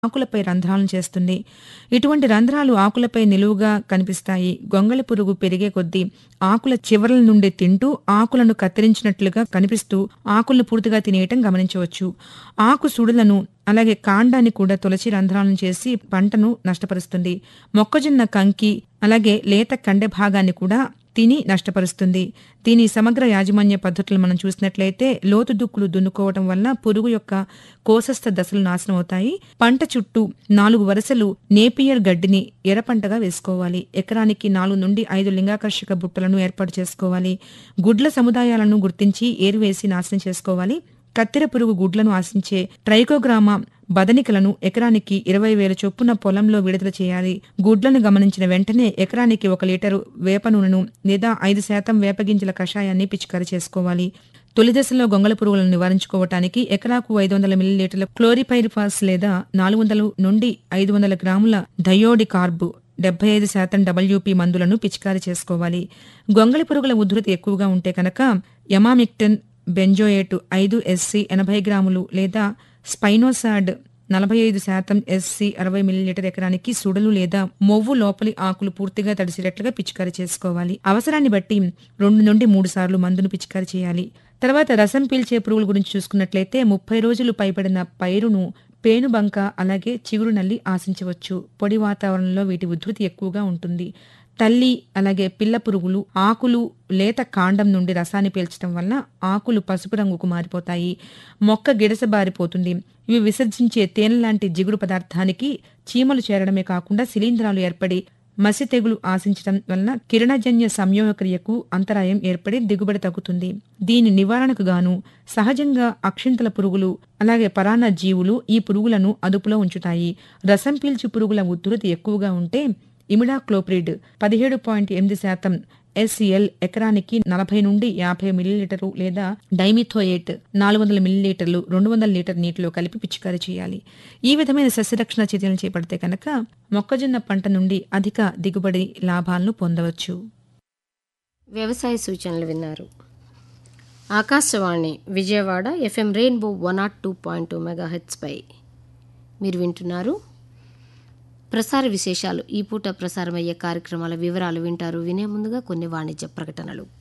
ఆకులపై రంధ్రాలను చేస్తుంది ఇటువంటి రంధ్రాలు ఆకులపై నిలువుగా కనిపిస్తాయి గొంగళి పురుగు పెరిగే కొద్దీ ఆకుల చివరల నుండి తింటూ ఆకులను కత్తిరించినట్లుగా కనిపిస్తూ ఆకులను పూర్తిగా తినేయటం గమనించవచ్చు ఆకు సుడులను అలాగే కాండాన్ని కూడా తొలచి రంధ్రాలను చేసి పంటను నష్టపరుస్తుంది మొక్కజొన్న కంకి అలాగే లేత కండె భాగాన్ని కూడా తిని నష్టపరుస్తుంది దీని సమగ్ర యాజమాన్య పద్ధతులు మనం చూసినట్లయితే లోతు దుక్కులు దున్నుకోవటం వల్ల పురుగు యొక్క కోసస్థ దశలు నాశనం అవుతాయి పంట చుట్టూ నాలుగు వరుసలు నేపియర్ గడ్డిని ఎర్రపంటగా వేసుకోవాలి ఎకరానికి నాలుగు నుండి ఐదు లింగాకర్షక బుట్టలను ఏర్పాటు చేసుకోవాలి గుడ్ల సముదాయాలను గుర్తించి ఏరువేసి నాశనం చేసుకోవాలి కత్తెర పురుగు గుడ్లను ఆశించే ట్రైకోగ్రామా బదనికలను ఎకరానికి ఇరవై వేల చొప్పున పొలంలో విడుదల చేయాలి గుడ్లను గమనించిన వెంటనే ఎకరానికి ఒక లీటరు వేప నూనెను లేదా ఐదు శాతం వేపగింజల కషాయాన్ని పిచికారి చేసుకోవాలి తొలి దశలో గొంగళ పురుగులను నివారించుకోవటానికి ఎకరాకు ఐదు వందల మిల్లీలీటర్ల క్లోరిపైరిఫాస్ లేదా నాలుగు వందల నుండి ఐదు వందల గ్రాముల థయోడి కార్బు డెబ్బై ఐదు శాతం డబ్ల్యూపీ మందులను పిచికారి చేసుకోవాలి గొంగళి పురుగుల ఉధృతి ఎక్కువగా ఉంటే కనుక ఎమామిక్టన్ బెంజోయేటు ఐదు ఎస్సి ఎనభై గ్రాములు లేదా స్పైనోసాడ్ నలభై ఐదు శాతం ఎస్సి అరవై మిల్లీలీటర్ ఎకరానికి సుడలు లేదా మొవ్వు లోపలి ఆకులు పూర్తిగా తడిసేటట్లుగా పిచికారి చేసుకోవాలి అవసరాన్ని బట్టి రెండు నుండి మూడు సార్లు మందును పిచికారి చేయాలి తర్వాత రసం పీల్చే పురుగుల గురించి చూసుకున్నట్లయితే ముప్పై రోజులు పైబడిన పైరును పేనుబంక అలాగే చిగురు నల్లి ఆశించవచ్చు పొడి వాతావరణంలో వీటి ఉధృతి ఎక్కువగా ఉంటుంది తల్లి అలాగే పిల్ల పురుగులు ఆకులు లేత కాండం నుండి రసాన్ని పీల్చడం వలన ఆకులు పసుపు రంగుకు మారిపోతాయి మొక్క గిడసబారిపోతుంది ఇవి విసర్జించే తేనె లాంటి జిగురు పదార్థానికి చీమలు చేరడమే కాకుండా శిలీంధ్రాలు ఏర్పడి మసి తెగులు ఆశించడం వలన కిరణజన్య సంయోగక్రియకు అంతరాయం ఏర్పడి దిగుబడి తగ్గుతుంది దీని నివారణకు గాను సహజంగా అక్షింతల పురుగులు అలాగే పరాన్న జీవులు ఈ పురుగులను అదుపులో ఉంచుతాయి రసం పీల్చు పురుగుల ఉధృతి ఎక్కువగా ఉంటే ఇమిడాక్లోప్రిడ్ పదిహేడు పాయింట్ ఎనిమిది శాతం ఎస్సిఎల్ ఎకరానికి నలభై నుండి యాభై మిల్లీలీటరు లేదా డైమిథోయేట్ నాలుగు వందల మిల్లీలీటర్లు రెండు వందల లీటర్ నీటిలో కలిపి పిచికారీ చేయాలి ఈ విధమైన సస్యరక్షణ చర్యలు చేపడితే కనుక మొక్కజొన్న పంట నుండి అధిక దిగుబడి లాభాలను పొందవచ్చు వ్యవసాయ సూచనలు విన్నారు Akashvani Vijayawada FM rainbow one naught two point two mega హెచ్పై మీరు వింటున్నారు ప్రసార విశేషాలు ఈ పూట ప్రసారమయ్యే కార్యక్రమాల వివరాలు వింటారు వినే ముందుగా కొన్ని వాణిజ్య ప్రకటనలు